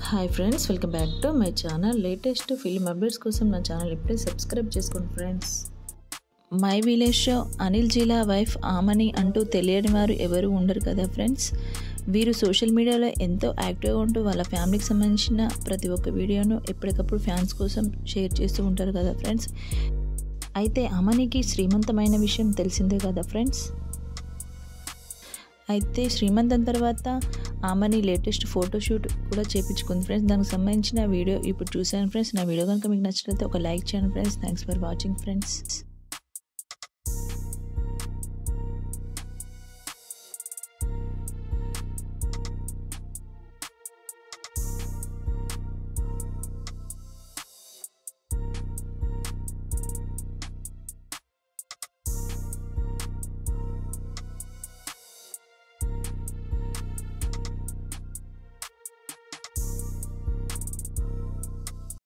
hi friends welcome back to my channel latest film updates కోసం నా channel ఇప్పుడే subscribe చేసుకోండి friends my village show Anil Geela wife Amani అంటూ తెలియని వారు ఎవరు ఉండరు కదా ఫ్రెండ్స్ వీరు సోషల్ మీడియాలో ఎంతో యాక్టివ్గా ఉంటూ వాళ్ళ ఫ్యామిలీకి సంబంధించిన ప్రతి ఒక్క వీడియోను ఎప్పటికప్పుడు ఫ్యాన్స్ కోసం షేర్ చేస్తూ ఉంటారు కదా ఫ్రెండ్స్ అయితే అమనికి శ్రీమంతమైన విషయం తెలిసిందే కదా ఫ్రెండ్స్ అయితే శ్రీమంతం తర్వాత ఆమెని లేటెస్ట్ ఫోటోషూట్ కూడా చేపించుకుంది ఫ్రెండ్స్ దానికి సంబంధించిన వీడియో ఇప్పుడు చూసాను ఫ్రెండ్స్ నా వీడియో కనుక మీకు నచ్చినట్లయితే ఒక లైక్ చేయండి friends thanks for watching friends